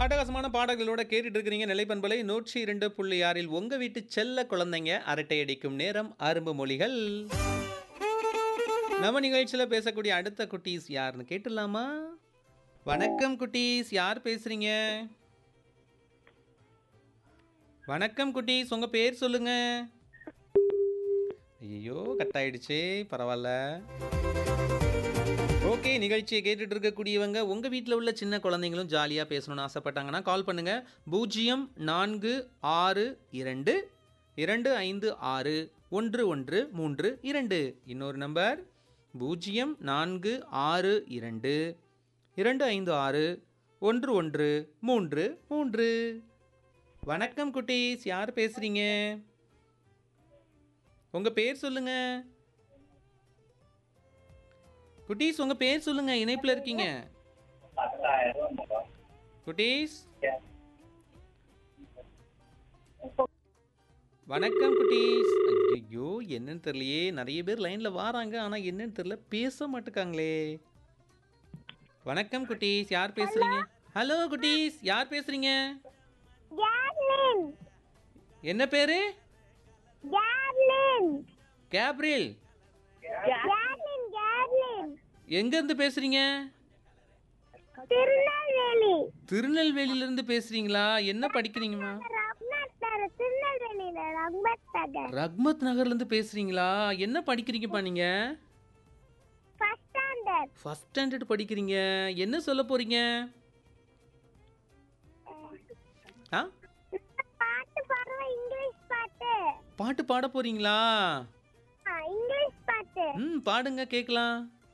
அட்டகாசமான பாடல்களோட கேட்டுட்டு இருக்கிறீங்க நிலைப்பண்பலை நூற்றி இரண்டு புள்ளி ஆறில் உங்க வீட்டு செல்ல குழந்தைங்க அரட்டை அடிக்கும் நேரம் அரும்பு மொழிகள் நம்ம நிகழ்ச்சியில் பேசக்கூடிய அடுத்த குட்டீஸ் யாருன்னு கேட்டுடலாமா வணக்கம் குட்டீஸ் யார் பேசுறீங்க வணக்கம் குட்டீஸ் உங்க பேர் சொல்லுங்க ஐயோ கட் ஆயிடுச்சே பரவாயில்ல ஓகே நிகழ்ச்சியை கேட்டுட்டு இருக்கக்கூடியவங்க உங்கள் வீட்டில் உள்ள சின்ன குழந்தைங்களும் ஜாலியாக பேசணும்னு ஆசைப்பட்டாங்கன்னா கால் பண்ணுங்கள் பூஜ்ஜியம் நான்கு ஆறு இரண்டு இரண்டு ஐந்து ஆறு ஒன்று ஒன்று மூன்று இரண்டு இன்னொரு நம்பர் பூஜ்ஜியம் நான்கு ஆறு இரண்டு இரண்டு ஐந்து ஆறு ஒன்று ஒன்று மூன்று மூன்று வணக்கம் குட்டீஸ் யார் பேசுகிறீங்க உங்கள் பேர் சொல்லுங்கள் குட்டீஸ் உங்க பேர் சொல்லுங்க இணைப்புல இருக்கீங்க குட்டீஸ் வணக்கம் குட்டீஸ் ஐயோ என்னன்னு தெரியலையே நிறைய பேர் லைன்ல வாராங்க ஆனா என்னன்னு தெரியல பேச மாட்டுக்காங்களே வணக்கம் குட்டீஸ் யார் பேசுறீங்க ஹலோ குட்டீஸ் யார் பேசுறீங்க Gavlin! என்ன பேரு Gavlin! கேப்ரில் Gavlin, Gavlin! எங்க இருந்து பேசுறீங்க திருநெல்வேலி திருநெல்வேலியில இருந்து பேசுறீங்களா என்ன படிக்கிறீங்கம்மா ரகுநாத் நகர் திருநெல்வேலியில ரகுநாத் நகர் ரக்மத் நகர்ல இருந்து பேசுறீங்களா என்ன படிக்கிறீங்கப்பா நீங்க ஃபர்ஸ்ட் ஸ்டாண்டர்ட் ஃபர்ஸ்ட் ஸ்டாண்டர்ட் படிக்கிறீங்க என்ன சொல்ல போறீங்க ஆ பாட்டு பாடுவோம் இங்கிலீஷ் பாட்டு பாட்டு பாட போறீங்களா ஆ, இங்கிலீஷ் பாட்டு ம் பாடுங்க கேட்கலாம்